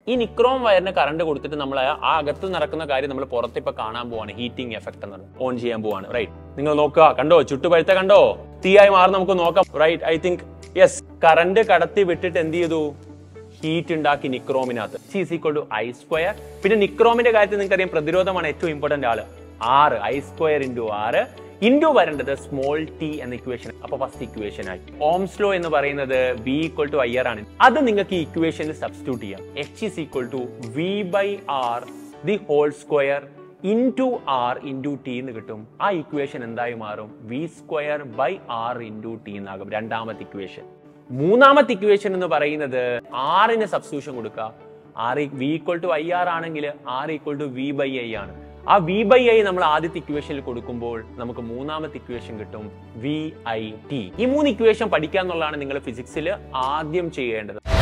ഈ നിക്രോം വയറിന് കറണ്ട് കൊടുത്തിട്ട് നമ്മൾ ആ അകത്ത് നടക്കുന്ന കാര്യം നമ്മൾ പുറത്ത് ഇപ്പൊ കാണാൻ പോവാണ് ഹീറ്റിംഗ് എഫക്ട് എന്നത് ഓൺ ചെയ്യാൻ പോവാണ് റൈറ്റ് നിങ്ങൾ നോക്കുക കണ്ടോ ചുട്ടുപഴുത്ത കണ്ടോ തീയായി മാറി നമുക്ക് നോക്കാം right I think yes current കടത്തി വിട്ടിട്ട് എന്ത് ചെയ്തു ഹീറ്റ് ഉണ്ടാക്കി നിക്രോമിനകത്ത് C is equal to I square പിന്നെ നിക്രോമിന്റെ കാര്യത്തിൽ നിങ്ങൾക്ക് അറിയാം പ്രതിരോധമാണ് ഏറ്റവും ഇമ്പോർട്ടന്റ് ആള് ആറ് I square into R into വരേണ്ടത് സ്മോൾ ടി എന്ന ഇക്വേഷൻ അപ്പൊ ഫസ്റ്റ് ഇക്വേഷൻ ആയി ഓംസ് ലോ എന്ന് പറയുന്നത് V equal to I R ആണ് അത് നിങ്ങൾക്ക് ഈ ഇക്വേഷനിൽ സബ്സ്റ്റിറ്റ്യൂട്ട് ചെയ്യാം H is equal to V by R the whole square into R into T എന്ന് കിട്ടും ആ ഇക്വേഷൻ എന്തായി മാറും V square by R into T എന്നാകും രണ്ടാമത്തെ ഇക്വേഷൻ മൂന്നാമത്തെ ഇക്വേഷൻ എന്ന് പറയുന്നത് ആറിന് സബ്സ്റ്റിറ്റ്യൂഷൻ കൊടുക്കുക R V equal to I R ആണെങ്കിൽ R equal to V by I ആണ് ആ വി ബൈ ഐ നമ്മൾ ആദ്യത്തെ ഇക്വേഷനിൽ കൊടുക്കുമ്പോൾ നമുക്ക് മൂന്നാമത്തെ ഇക്വേഷൻ കിട്ടും വി ഐ ടി ഈ മൂന്ന് ഇക്വേഷൻ പഠിക്കുക എന്നുള്ളതാണ് നിങ്ങൾ ഫിസിക്സിൽ ആദ്യം ചെയ്യേണ്ടത്